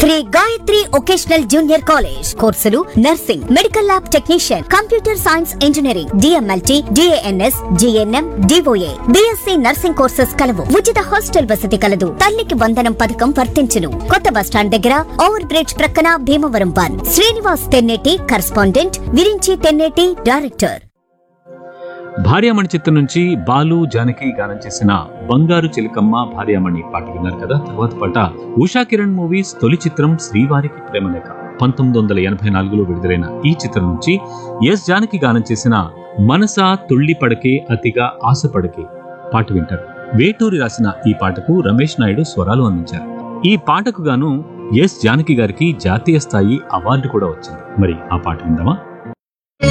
Shri Gayatri vocational junior college కోర్సులు nursing medical lab technician computer science engineering DMLT DNS GNM DOA BSc nursing courses కలవు ఉచిత hostel వసతి కలదు తల్లికి వందనం పథకం వర్తించును కొత్త బస్టాండ్ దగ్గర ఓవర్ బ్రిడ్జ్ ప్రక్కన Bhimavaram one Srinivas Tenneti correspondent Viranchi Tenneti director భార్యామణి చిత్రం నుంచి బాలు జానకి గానం చేసిన బంగారు చిలకమ్మ భార్యామణి పాట విన్నారు కదా తర్వాత పాట ఉషా కిరణ్ మూవీస్ తొలి చిత్రం శ్రీవారికి ప్రేమలేఖ పంతొమ్మిది వందల ఎనభై నాలుగులో విడుదలైన ఈ చిత్రం నుంచి ఎస్ జానకి గానం చేసిన మనసా తుళ్ళి పడకే అతిగా ఆశపడకే పాట వింటారు వేటూరి రాసిన ఈ పాటకు రమేష్ నాయుడు స్వరాలు అందించారు ఈ పాటకు గాను ఎస్ జానకి గారికి జాతీయ స్థాయి అవార్డు కూడా వచ్చింది మరి ఆ పాట విందామా